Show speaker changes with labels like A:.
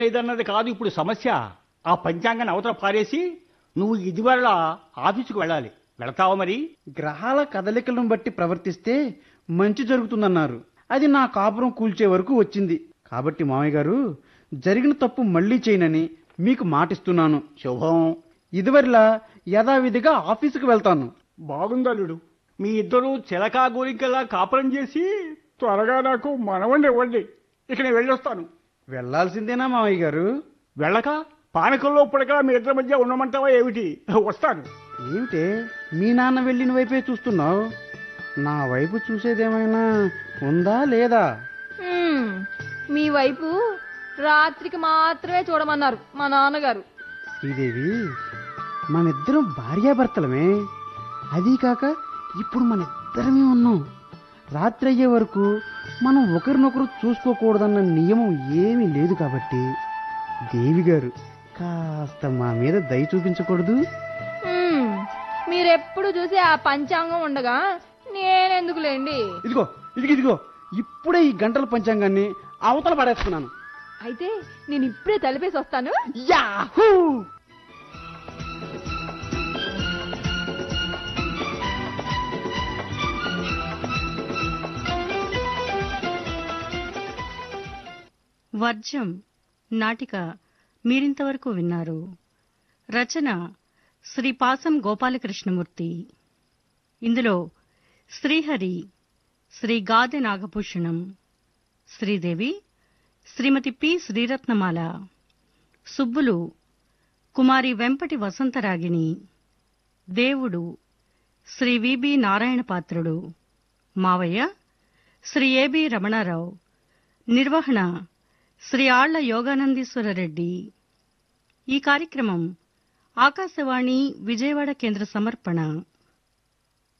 A: లేదన్నది కాదు ఇప్పుడు సమస్య ఆ పంచాంగాన్ని అవతల పారేసి నువ్వు ఇదివరల ఆఫీసుకు వెళ్ళాలి వెళతావా మరి
B: గ్రహాల కదలికలను బట్టి ప్రవర్తిస్తే మంచి జరుగుతుందన్నారు అది నా కాపురం కూల్చే వరకు వచ్చింది కాబట్టి మామయ్య గారు జరిగిన తప్పు మళ్ళీ చేయనని మీకు మాటిస్తున్నాను
A: శుభం
B: ఇదివరలా యథావిధిగా ఆఫీసుకు వెళ్తాను
A: బాగుందల్లుడు మీ ఇద్దరు చిలకా గోరికలా కాపురం చేసి త్వరగా నాకు మనవండి ఇవ్వండి ఇక నేను వెళ్ళొస్తాను
B: వెళ్ళాల్సిందేనా మామయ్య గారు
A: వెళ్ళక పానకంలో పుడక మీ ఇద్దరి మధ్య ఉండమంటావా ఏమిటి వస్తాను
B: ఏమిటే మీ నాన్న వెళ్ళిన వైపే చూస్తున్నావు నా వైపు చూసేదేమైనా ఉందా లేదా
C: మ్మ్. మీ వైపు రాత్రికి మాత్రమే చూడమన్నారు మా నాన్నగారు
B: శ్రీదేవి మనిద్దరం భార్యాభర్తలమే అదీ కాక ఇప్పుడు మన ఇద్దరమే ఉన్నాం రాత్రి అయ్యే వరకు మనం ఒకరినొకరు చూసుకోకూడదన్న నియమం ఏమీ లేదు కాబట్టి దేవి గారు కాస్త మా మీద దయ చూపించకూడదు
C: మ్మ్. మీరెప్పుడు చూసి ఆ పంచాంగం ఉండగా నేనెందుకులేండి
B: ఇదిగో ఇదిగో ఇదిగో ఇప్పుడే ఈ గంటల పంచాంగాన్ని అవతల పడేస్తున్నాను
C: అయితే నేను ఇప్పుడే తలిపేసి వస్తాను
B: యాహూ
D: వర్జం నాటిక మీరింతవరకు విన్నారు రచన శ్రీ పాసం గోపాలకృష్ణమూర్తి ఇందులో శ్రీహరి శ్రీ గాదె నాగభూషణం శ్రీదేవి శ్రీమతి పి శ్రీరత్నమాల సుబ్బులు కుమారి వెంపటి వసంతరాగిణి దేవుడు శ్రీ విబి నారాయణ పాత్రుడు మావయ్య శ్రీ ఏబి రమణారావు నిర్వహణ శ్రీ ఆళ్ల యోగానందీశ్వర రెడ్డి ఈ కార్యక్రమం ఆకాశవాణి విజయవాడ కేంద్ర సమర్పణ